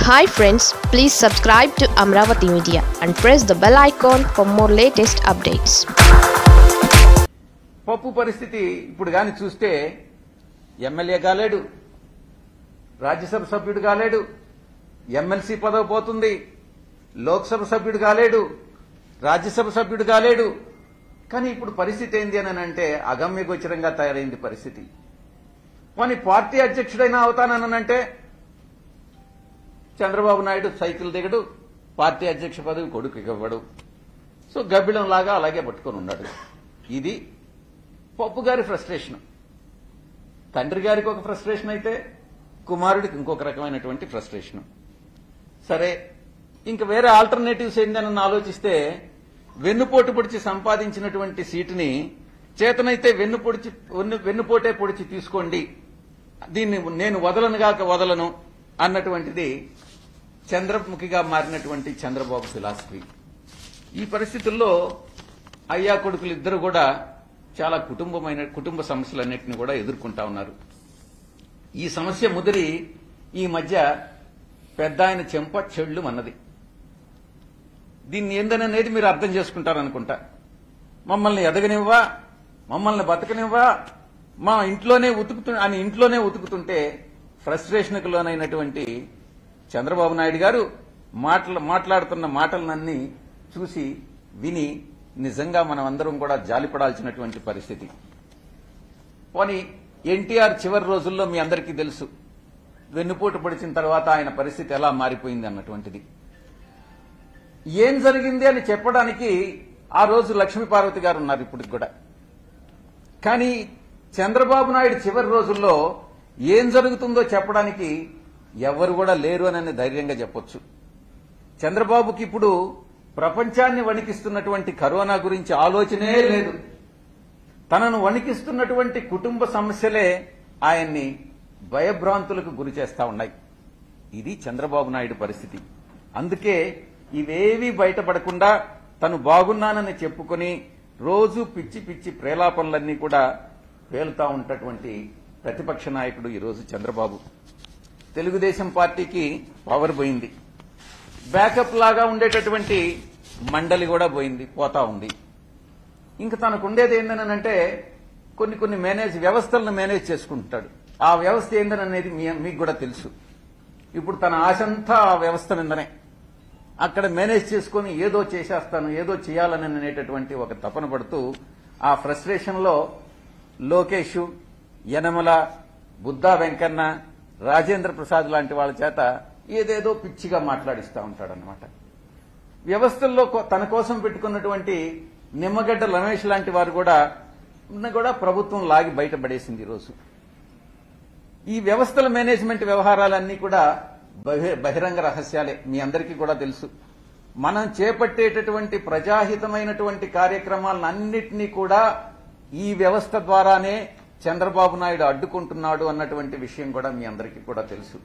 hi friends please subscribe to Amaravati media and press the bell icon for more latest updates Pappu పరిస్థితి ఇప్పుడు గాని చూస్తే MLA కాలేడు రాజ్యసభ సభ్యుడు కాలేడు ఎమ్మెల్సీ పదవి పోతుంది లోక్సభ సభ్యుడు కాలేడు రాజ్యసభ సభ్యుడు కాలేడు కానీ ఇప్పుడు పరిస్థితి ఏంది అని అంటే అగమ్యగోచరంగా తయారైంది పరిస్థితి కానీ పార్టీ అధ్యక్షుడైనా అవుతాననంటే చంద్రబాబు నాయుడు సైకిల్ దిగడు పార్టీ అధ్యక్ష పదవి కొడుకు ఇవ్వడు సో గబ్బిలం లాగా అలాగే పట్టుకొని ఉన్నాడు ఇది పప్పు గారి ఫ్రస్ట్రేషన్ తండ్రి గారికి ఒక ఫ్రస్ట్రేషన్ అయితే కుమారుడికి ఇంకొక రకమైనటువంటి ఫ్రస్ట్రేషన్ సరే ఇంక వేరే ఆల్టర్నేటివ్స్ ఏందని ఆలోచిస్తే వెన్నుపోటు పొడిచి సంపాదించినటువంటి సీటుని చేతనైతే వెన్ను పొడిచి వెన్ను వెన్నుపోటే పొడిచి తీసుకోండి దీన్ని నేను వదలనుగాక వదలను అన్నటువంటిది చంద్రముఖిగా మారినటువంటి చంద్రబాబు ఫిలాసఫీ ఈ పరిస్థితుల్లో అయ్యా కొడుకులు ఇద్దరు కూడా చాలా కుటుంబమైన కుటుంబ సమస్యలన్నింటినీ కూడా ఎదుర్కొంటా ఉన్నారు ఈ సమస్య ముదిరి ఈ మధ్య పెద్ద ఆయన చెంప చెళ్ళు అన్నది దీన్ని ఏందనేది మీరు అర్థం చేసుకుంటారనుకుంటా మమ్మల్ని ఎదగనివ్వా మమ్మల్ని బతకనివ్వా మా ఇంట్లోనే ఉతుకుతు అని ఇంట్లోనే ఉతుకుతుంటే ఫ్రస్ట్రేషన్కు లోనైనటువంటి చంద్రబాబు నాయుడు గారు మాటలు మాట్లాడుతున్న మాటలనన్నీ చూసి విని నిజంగా మనం అందరం కూడా జాలిపడాల్సినటువంటి పరిస్థితి పోనీ ఎన్టీఆర్ చివరి రోజుల్లో మీ అందరికీ తెలుసు వెన్నుపోటు పడిచిన తర్వాత ఆయన పరిస్థితి ఎలా మారిపోయింది అన్నటువంటిది ఏం జరిగింది అని చెప్పడానికి ఆ రోజు లక్ష్మీపార్వతి గారు ఉన్నారు ఇప్పుడు కూడా కానీ చంద్రబాబు నాయుడు చివరి రోజుల్లో ఏం జరుగుతుందో చెప్పడానికి ఎవరు కూడా లేరు అని ధైర్యంగా చెప్పొచ్చు చంద్రబాబుకి ఇప్పుడు ప్రపంచాన్ని వణికిస్తున్నటువంటి కరోనా గురించి ఆలోచనే లేదు తనను వణికిస్తున్నటువంటి కుటుంబ సమస్యలే ఆయన్ని భయభ్రాంతులకు గురి చేస్తా ఉన్నాయి ఇది చంద్రబాబు నాయుడు పరిస్థితి అందుకే ఇవేవీ బయటపడకుండా తను బాగున్నానని చెప్పుకొని రోజు పిచ్చి పిచ్చి ప్రేలాపనలన్నీ కూడా పేలుతా ఉన్నటువంటి ప్రతిపక్ష నాయకుడు ఈరోజు చంద్రబాబు తెలుగుదేశం పార్టీకి పవర్ పోయింది బ్యాకప్ లాగా ఉండేటటువంటి మండలి కూడా పోయింది పోతా ఉంది ఇంకా తనకు ఉండేది ఏంటనంటే కొన్ని కొన్ని మేనేజ్ వ్యవస్థలను మేనేజ్ చేసుకుంటాడు ఆ వ్యవస్థ ఏందననేది మీ- మీకు కూడా తెలుసు ఇప్పుడు తన ఆశంతా ఆ వ్యవస్థ మీదనే అక్కడ మేనేజ్ చేసుకొని ఏదో చేసేస్తాను ఏదో చేయాలని అనేటటువంటి ఒక తపన పడుతూ ఆ ఫ్రస్ట్రేషన్ లో లోకేష్ యనమల బుద్ధా వెంకన్న రాజేంద్ర ప్రసాద్ లాంటి వాళ్ళ చేత ఏదేదో పిచ్చిగా మాట్లాడిస్తూ ఉంటాడనమాట వ్యవస్థల్లో కో- తన కోసం పెట్టుకున్నటువంటి నిమ్మగడ్డ రమేష్ లాంటి వారు కూడా ఉన్న కూడా ప్రభుత్వం లాగి బయటపడేసింది ఈరోజు ఈ వ్యవస్థల మేనేజ్మెంట్ వ్యవహారాలన్నీ కూడా బహి- బహిరంగ రహస్యాలే మీ అందరికీ కూడా తెలుసు మనం చేపట్టేటటువంటి ప్రజాహితమైనటువంటి కార్యక్రమాలన్నింటినీ కూడా ఈ వ్యవస్థ ద్వారానే చంద్రబాబు నాయుడు అడ్డుకుంటున్నాడు అన్నటువంటి విషయం కూడా మీ అందరికీ కూడా తెలుసు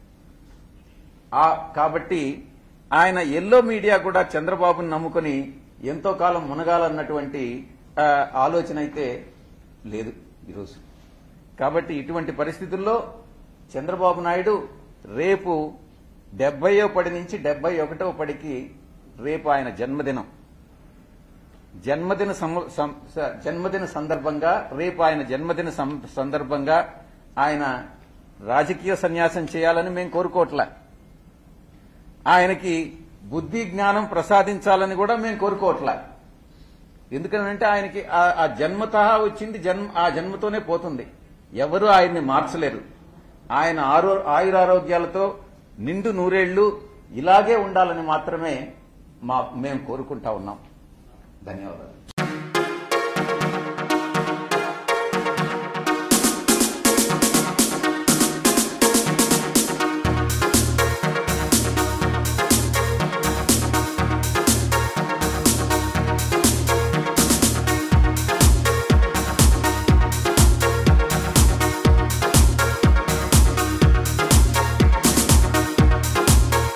ఆ కాబట్టి ఆయన ఎల్లో మీడియా కూడా చంద్రబాబును నమ్ముకొని ఎంతో కాలం మునగాలన్నటువంటి ఆ, ఆలోచన అయితే లేదు ఈరోజు కాబట్టి ఇటువంటి పరిస్థితుల్లో చంద్రబాబు నాయుడు రేపు డెబ్బయో పడి నుంచి డెబ్బై ఒకటో పడికి రేపు ఆయన జన్మదినం జన్మదిన సమ- సం- స- జన్మదిన సందర్భంగా రేపు ఆయన జన్మదిన సం- సందర్భంగా ఆయన రాజకీయ సన్యాసం చేయాలని మేము కోరుకోవట్లే ఆయనకి బుద్ధి జ్ఞానం ప్రసాదించాలని కూడా మేము కోరుకోవట్లే ఎందుకనంటే ఆయనకి ఆ- ఆ జన్మత వచ్చింది జన్మ ఆ జన్మతోనే పోతుంది ఎవరు ఆయన్ని మార్చలేరు ఆయన ఆరో ఆయురారోగ్యాలతో నిండు నూరేళ్లు ఇలాగే ఉండాలని మాత్రమే మా మేము కోరుకుంటా ఉన్నాం ధన్యవాదాలు